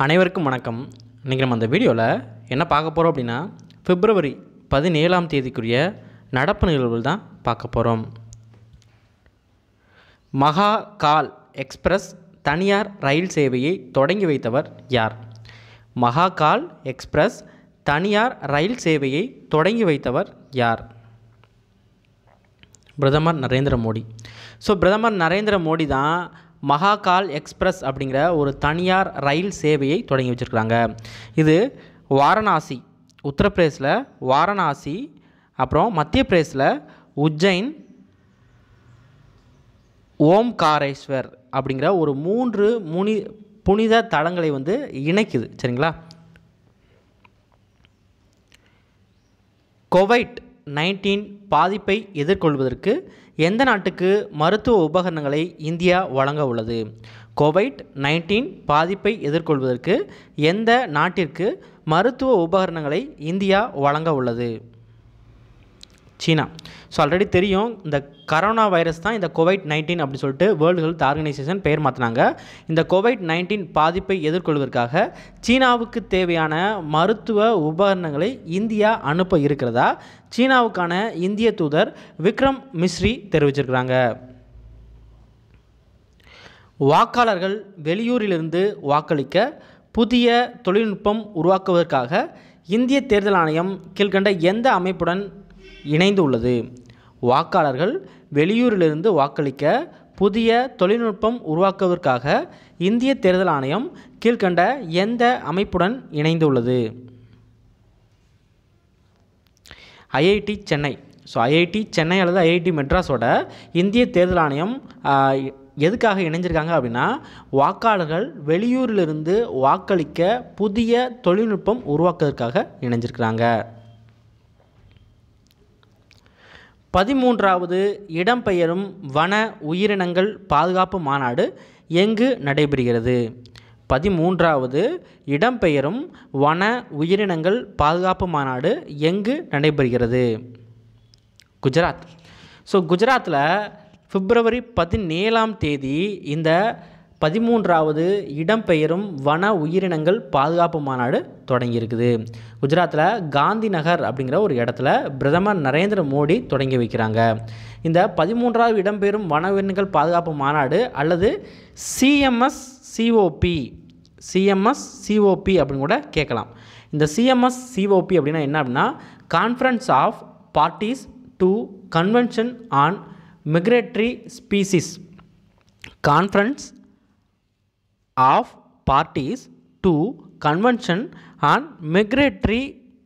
அனைவருக்கும் வணக்கம் இன்றைக்கி நம்ம அந்த வீடியோவில் என்ன பார்க்க போகிறோம் அப்படின்னா பிப்ரவரி பதினேழாம் தேதிக்குரிய நடப்பு நிகழ்வுகள் தான் பார்க்க போகிறோம் மகா கால் எக்ஸ்பிரஸ் தனியார் ரயில் சேவையை தொடங்கி வைத்தவர் யார் மகா கால் எக்ஸ்பிரஸ் தனியார் ரயில் சேவையை தொடங்கி வைத்தவர் யார் பிரதமர் நரேந்திர மோடி ஸோ பிரதமர் நரேந்திர மோடி தான் மகாகால் எக்ஸ்பிரஸ் அப்படிங்கிற ஒரு தனியார் ரயில் சேவையை தொடங்கி வச்சுருக்காங்க இது வாரணாசி உத்தரப்பிரதேசில் வாரணாசி அப்புறம் மத்திய பிரதேசில் உஜ்ஜைன் ஓம்காரேஸ்வர் அப்படிங்கிற ஒரு மூன்று முனி புனித தலங்களை வந்து இணைக்குது சரிங்களா கோவைட் நைன்டீன் பாதிப்பை எதிர்கொள்வதற்கு எந்த நாட்டுக்கு மருத்துவ உபகரணங்களை இந்தியா வழங்க உள்ளது கோவைட் நைன்டீன் பாதிப்பை எதிர்கொள்வதற்கு எந்த நாட்டிற்கு மருத்துவ உபகரணங்களை இந்தியா வழங்க உள்ளது சீனா ஸோ ஆல்ரெடி தெரியும் இந்த கரோனா வைரஸ் தான் இந்த கோவைட் நைன்டீன் அப்படின்னு சொல்லிட்டு வேர்ல்டு ஹெல்த் ஆர்கனைசேஷன் பெயர் மாற்றினாங்க இந்த கோவைட் நைன்டீன் பாதிப்பை எதிர்கொள்வதற்காக சீனாவுக்கு தேவையான மருத்துவ உபகரணங்களை இந்தியா அனுப்ப இருக்கிறதா சீனாவுக்கான இந்திய தூதர் விக்ரம் மிஸ்ரி தெரிவிச்சிருக்கிறாங்க வாக்காளர்கள் வெளியூரிலிருந்து வாக்களிக்க புதிய தொழில்நுட்பம் உருவாக்குவதற்காக இந்திய தேர்தல் ஆணையம் கீழ்கண்ட எந்த அமைப்புடன் இணைந்து உள்ளது வாக்காளர்கள் வெளியூரிலிருந்து வாக்களிக்க புதிய தொழில்நுட்பம் உருவாக்குவதற்காக இந்திய தேர்தல் ஆணையம் கீழ்கண்ட எந்த அமைப்புடன் இணைந்துள்ளது IIT Chennai so IIT Chennai அல்லது ஐஐடி மெட்ராஸோட இந்திய தேர்தல் ஆணையம் எதுக்காக இணைஞ்சிருக்காங்க அப்படின்னா வாக்காளர்கள் வெளியூரிலிருந்து வாக்களிக்க புதிய தொழில்நுட்பம் உருவாக்குவதற்காக இணைஞ்சிருக்கிறாங்க பதிமூன்றாவது இடம்பெயரும் வன உயிரினங்கள் பாதுகாப்பு மாநாடு எங்கு நடைபெறுகிறது பதிமூன்றாவது இடம்பெயரும் வன உயிரினங்கள் பாதுகாப்பு மாநாடு எங்கு நடைபெறுகிறது குஜராத் ஸோ குஜராத்தில் பிப்ரவரி பதினேழாம் தேதி இந்த பதிமூன்றாவது இடம்பெயரும் வன உயிரினங்கள் பாதுகாப்பு மாநாடு தொடங்கியிருக்குது குஜராத்தில் காந்தி நகர் அப்படிங்கிற ஒரு இடத்துல பிரதமர் நரேந்திர மோடி தொடங்கி வைக்கிறாங்க இந்த பதிமூன்றாவது இடம்பெயரும் வன உயிரினங்கள் பாதுகாப்பு மாநாடு அல்லது சிஎம்எஸ் சிஓபி சிஎம்எஸ் சிஓபி அப்படின்னு கூட கேட்கலாம் இந்த சிஎம்எஸ் சிஓபி அப்படின்னா என்ன அப்படின்னா conference of parties to convention on migratory species conference of parties to convention on migratory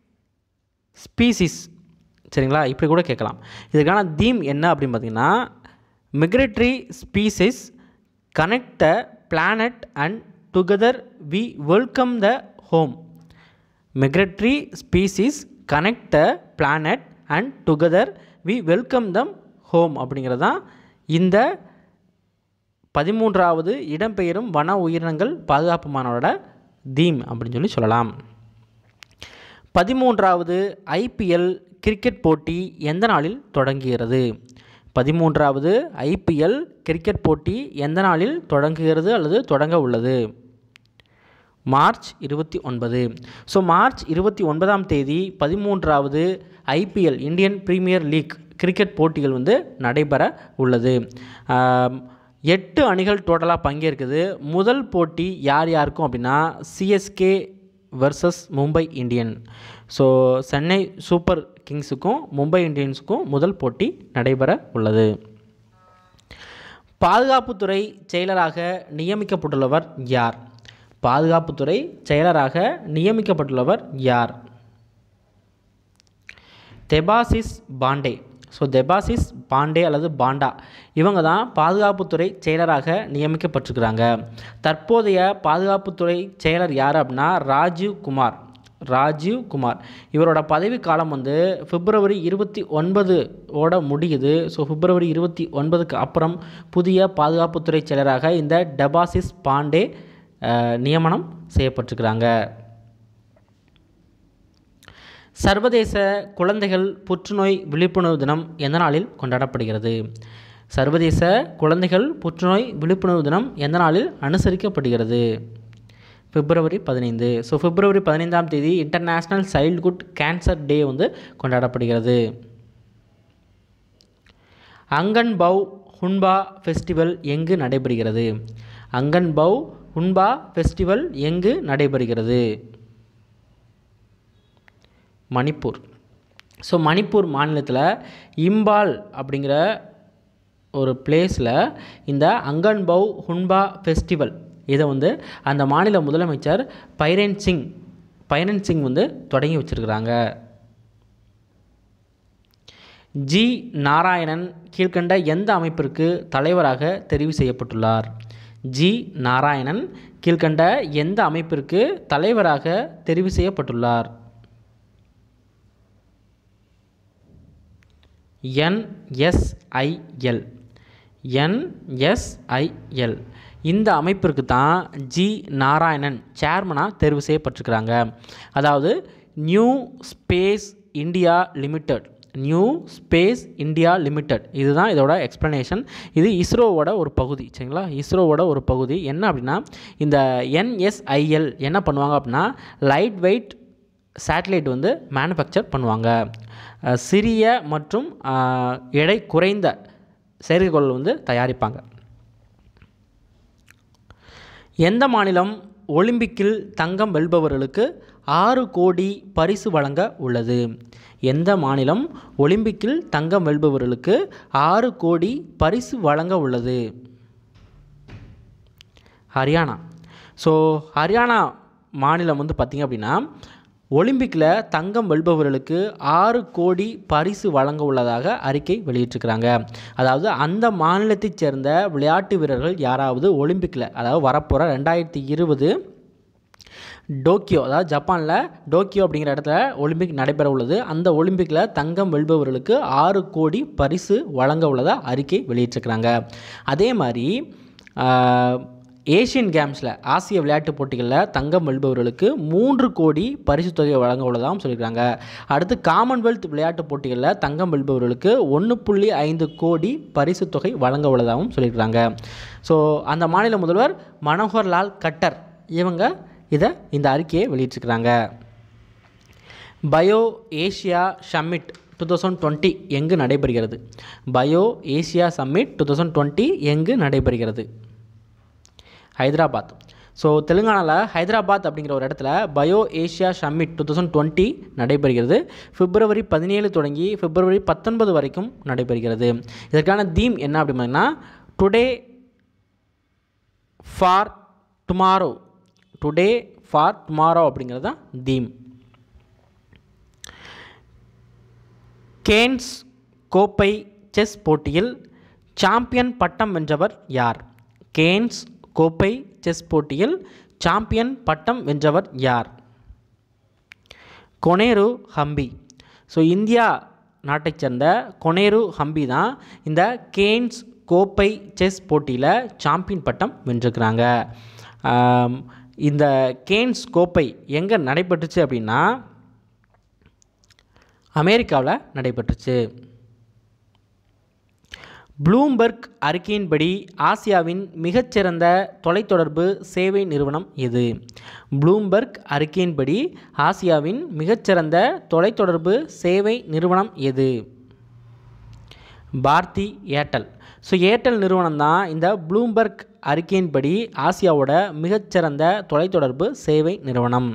species சரிங்களா இப்படி கூட கேட்கலாம் இதுக்கான தீம் என்ன அப்படின்னு பார்த்தீங்கன்னா migratory species connect the planet and together we welcome the home migratory species connect the planet and together we welcome them home அப்படிங்கிறது தான் இந்த பதிமூன்றாவது இடம்பெயரும் வன உயிரினங்கள் பாதுகாப்பு மாநாடோட தீம் அப்படின்னு சொல்லி சொல்லலாம் பதிமூன்றாவது ஐபிஎல் கிரிக்கெட் போட்டி எந்த நாளில் தொடங்குகிறது பதிமூன்றாவது ஐபிஎல் கிரிக்கெட் போட்டி எந்த நாளில் தொடங்குகிறது அல்லது தொடங்க உள்ளது மார்ச் இருபத்தி ஒன்பது ஸோ மார்ச் இருபத்தி ஒன்பதாம் தேதி பதிமூன்றாவது IPL Indian premier league cricket போட்டிகள் வந்து நடைபெற உள்ளது எட்டு அணிகள் டோட்டலாக பங்கேற்குது முதல் போட்டி யார் யாருக்கும் அப்படின்னா CSK versus Mumbai Indian so Chennai super கிங்ஸுக்கும் மும்பை இந்தியன்ஸுக்கும் முதல் போட்டி நடைபெற உள்ளது பாதுகாப்புத்துறை செயலராக நியமிக்கப்பட்டுள்ளவர் யார் பாதுகாப்புத்துறை செயலராக நியமிக்கப்பட்டுள்ளவர் யார் தெபாசிஸ் பாண்டே ஸோ தெபாசிஸ் பாண்டே அல்லது பாண்டா இவங்க தான் பாதுகாப்புத்துறை செயலராக நியமிக்கப்பட்டிருக்கிறாங்க தற்போதைய பாதுகாப்புத்துறை செயலர் யார் அப்படின்னா ராஜீவ் குமார் ராஜீவ் குமார் இவரோட பதவி காலம் வந்து பிப்ரவரி இருபத்தி ஒன்பது ஓட முடியுது ஸோ பிப்ரவரி இருபத்தி ஒன்பதுக்கு அப்புறம் புதிய பாதுகாப்புத்துறை செயலராக இந்த டெபாசிஸ் பாண்டே நியமனம் செய்யப்பட்டிருக்கிறாங்க சர்வதேச குழந்தைகள் புற்றுநோய் விழிப்புணர்வு தினம் எந்த நாளில் கொண்டாடப்படுகிறது சர்வதேச குழந்தைகள் புற்றுநோய் விழிப்புணர்வு தினம் எந்த நாளில் அனுசரிக்கப்படுகிறது பிப்ரவரி பதினைந்து ஸோ பிப்ரவரி பதினைந்தாம் தேதி இன்டர்நேஷ்னல் சைல்ட்ஹுட் கேன்சர் டே வந்து கொண்டாடப்படுகிறது அங்கன் பவ் ஹுன்பா ஃபெஸ்டிவல் எங்கு நடைபெறுகிறது அங்கன் பவ் ஹுன்பா ஃபெஸ்டிவல் எங்கு நடைபெறுகிறது மணிப்பூர் ஸோ மணிப்பூர் மாநிலத்தில் இம்பால் அப்படிங்கிற ஒரு பிளேஸில் இந்த அங்கன் பவ் ஹுன்பா ஃபெஸ்டிவல் இதை வந்து அந்த மாநில முதலமைச்சர் பைரன் சிங் பைரன் சிங் வந்து தொடங்கி வச்சுருக்கிறாங்க ஜி நாராயணன் கீழ்கண்ட எந்த அமைப்பிற்கு தலைவராக தெரிவு செய்யப்பட்டுள்ளார் ஜி நாராயணன் கீழ்கண்ட எந்த அமைப்பிற்கு தலைவராக தெரிவு செய்யப்பட்டுள்ளார் என்எஸ்ஐஎல் என்எஸ்ஐஎல் இந்த அமைப்பிற்கு தான் ஜி நாராயணன் சேர்மனாக தேர்வு செய்யப்பட்டிருக்கிறாங்க அதாவது new space India limited new space India limited இதுதான் இதோட எக்ஸ்ப்ளனேஷன் இது இஸ்ரோவோட ஒரு பகுதி சரிங்களா இஸ்ரோவோட ஒரு பகுதி என்ன அப்படின்னா இந்த என்எஸ்ஐஎல் என்ன பண்ணுவாங்க அப்படின்னா லைட் வெயிட் சேட்டலைட் வந்து மேனுஃபேக்சர் பண்ணுவாங்க அஹ் சிறிய மற்றும் அஹ், எடை குறைந்த செயற்கைக்கோள் வந்து தயாரிப்பாங்க எந்த மாநிலம் ஒலிம்பிக்கில் தங்கம் வெல்பவர்களுக்கு ஆறு கோடி பரிசு வழங்க உள்ளது எந்த மாநிலம் ஒலிம்பிக்கில் தங்கம் வெல்பவர்களுக்கு ஆறு கோடி பரிசு வழங்க உள்ளது ஹரியானா ஸோ ஹரியானா மாநிலம் வந்து பார்த்திங்க அப்படின்னா ஒலிம்பிக்கில் தங்கம் வெல்பவர்களுக்கு ஆறு கோடி பரிசு வழங்க உள்ளதாக அறிக்கை வெளியிட்டிருக்கிறாங்க அதாவது அந்த மாநிலத்தைச் சேர்ந்த விளையாட்டு வீரர்கள் யாராவது ஒலிம்பிக்கில் அதாவது வரப்போகிற ரெண்டாயிரத்தி இருபது டோக்கியோ அதாவது ஜப்பானில் டோக்கியோ அப்படிங்கிற இடத்துல ஒலிம்பிக் நடைபெற உள்ளது அந்த ஒலிம்பிக்கில் தங்கம் வெல்பவர்களுக்கு ஆறு கோடி பரிசு வழங்க உள்ளதாக அறிக்கை வெளியிட்டிருக்கிறாங்க அதே மாதிரி ஆஹ், ஏஷியன் கேம்ஸில் ஆசிய விளையாட்டுப் போட்டிகளில் தங்கம் வெல்பவர்களுக்கு மூன்று கோடி பரிசு தொகை வழங்க உள்ளதாகவும் சொல்லியிருக்காங்க அடுத்து காமன்வெல்த் விளையாட்டுப் போட்டிகளில் தங்கம் வெல்பவர்களுக்கு ஒன்று புள்ளி ஐந்து கோடி பரிசு தொகை வழங்க உள்ளதாகவும் சொல்லியிருக்காங்க ஸோ அந்த மாநில முதல்வர் மனோகர் லால் கட்டர் இவங்க இதை இந்த அறிக்கையை வெளியிட்டிருக்கிறாங்க bio Asia summit two thousand twenty எங்கு நடைபெறுகிறது bio Asia summit two thousand twenty எங்கு நடைபெறுகிறது ஹைதராபாத் ஸோ தெலுங்கானாவில் ஹைதராபாத் அப்படிங்கிற ஒரு இடத்துல bio Asia summit two thousand twenty நடைபெறுகிறது பிப்ரவரி பதினேழு தொடங்கி பிப்ரவரி பத்தொன்பது வரைக்கும் நடைபெறுகிறது இதற்கான தீம் என்ன அப்படின்னா today for tomorrow today for tomorrow அப்படிங்கிறது தான் தீம் கேன்ஸ் கோப்பை செஸ் போட்டியில் சாம்பியன் பட்டம் வென்றவர் யார் கேன்ஸ் கோப்பை செஸ் போட்டியில் சாம்பியன் பட்டம் வென்றவர் யார் கொனேரு ஹம்பி ஸோ இந்தியா நாட்டைச் சேர்ந்த கொனேரு ஹம்பி தான் இந்த கேன்ஸ் கோப்பை செஸ் போட்டியில் சாம்பியன் பட்டம் வென்றிருக்கிறாங்க ஆம், இந்த கேன்ஸ் கோப்பை எங்கே நடைபெற்றுச்சு அப்படின்னா அமெரிக்காவில் நடைபெற்றுச்சு ப்ளூம்பர்க் அறிக்கையின்படி ஆசியாவின் மிகச்சிறந்த தொலைத்தொடர்பு சேவை நிறுவனம் எது ப்ளூம்பர்க் அறிக்கையின்படி ஆசியாவின் மிகச்சிறந்த தொலைத்தொடர்பு சேவை நிறுவனம் எது பாரதி ஏர்டெல் ஸோ ஏர்டெல் நிறுவனம் தான் இந்த ப்ளூம்பர்க் அறிக்கையின்படி ஆசியாவோட மிகச்சிறந்த தொலைத்தொடர்பு சேவை நிறுவனம்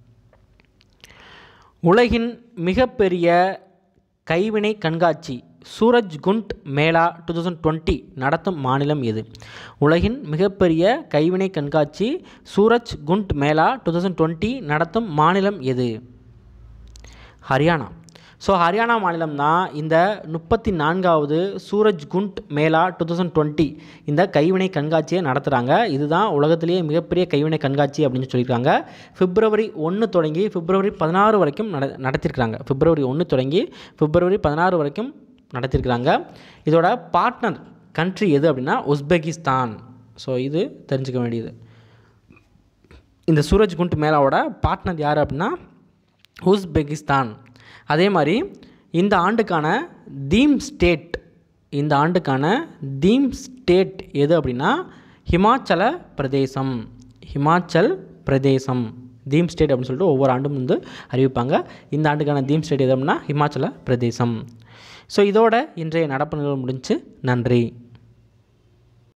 உலகின் மிகப்பெரிய கைவினை கண்காட்சி Suraj Kund Mela two thousand twenty நடத்தும் மாநிலம் எது உலகின் மிகப்பெரிய கைவினை கண்காட்சி Suraj Kund Mela two thousand twenty நடத்தும் மாநிலம் எது ஹரியானா ஸோ ஹரியானா மாநிலம் தான் இந்த முப்பத்தி நான்காவது Suraj Kund Mela two thousand twenty இந்த கைவினை கண்காட்சியை நடத்துகிறாங்க இதுதான் உலகத்திலேயே மிகப்பெரிய கைவினை கண்காட்சி அப்படின்னு சொல்லியிருக்காங்க பிப்ரவரி ஒன்று தொடங்கி பிப்ரவரி பதினாறு வரைக்கும் நட நடத்தியிருக்கிறாங்க பிப்ரவரி ஒன்று தொடங்கி பிப்ரவரி பதினாறு வரைக்கும் நடத்தியிருக்கிறாங்க இதோட பார்ட்னர் கண்ட்ரி எது அப்படின்னா உஸ்பெகிஸ்தான் ஸோ இது தெரிஞ்சுக்க வேண்டியது இந்த சூரஜ் குண்ட் மேளாவோட பார்ட்னர் யார் அப்படின்னா உஸ்பெகிஸ்தான் அதே மாதிரி இந்த ஆண்டுக்கான தீம் ஸ்டேட் இந்த ஆண்டுக்கான தீம் ஸ்டேட் எது அப்படின்னா ஹிமாச்சல பிரதேசம் ஹிமாச்சல் பிரதேசம் தீம் ஸ்டேட் அப்படின்னு சொல்லிட்டு ஒவ்வொரு ஆண்டும் வந்து அறிவிப்பாங்க இந்த ஆண்டுக்கான தீம் ஸ்டேட் எது அப்படின்னா ஹிமாச்சல பிரதேசம் ஸோ இதோட இன்றைய நடப்பு நிகழ்வு முடிஞ்சு நன்றி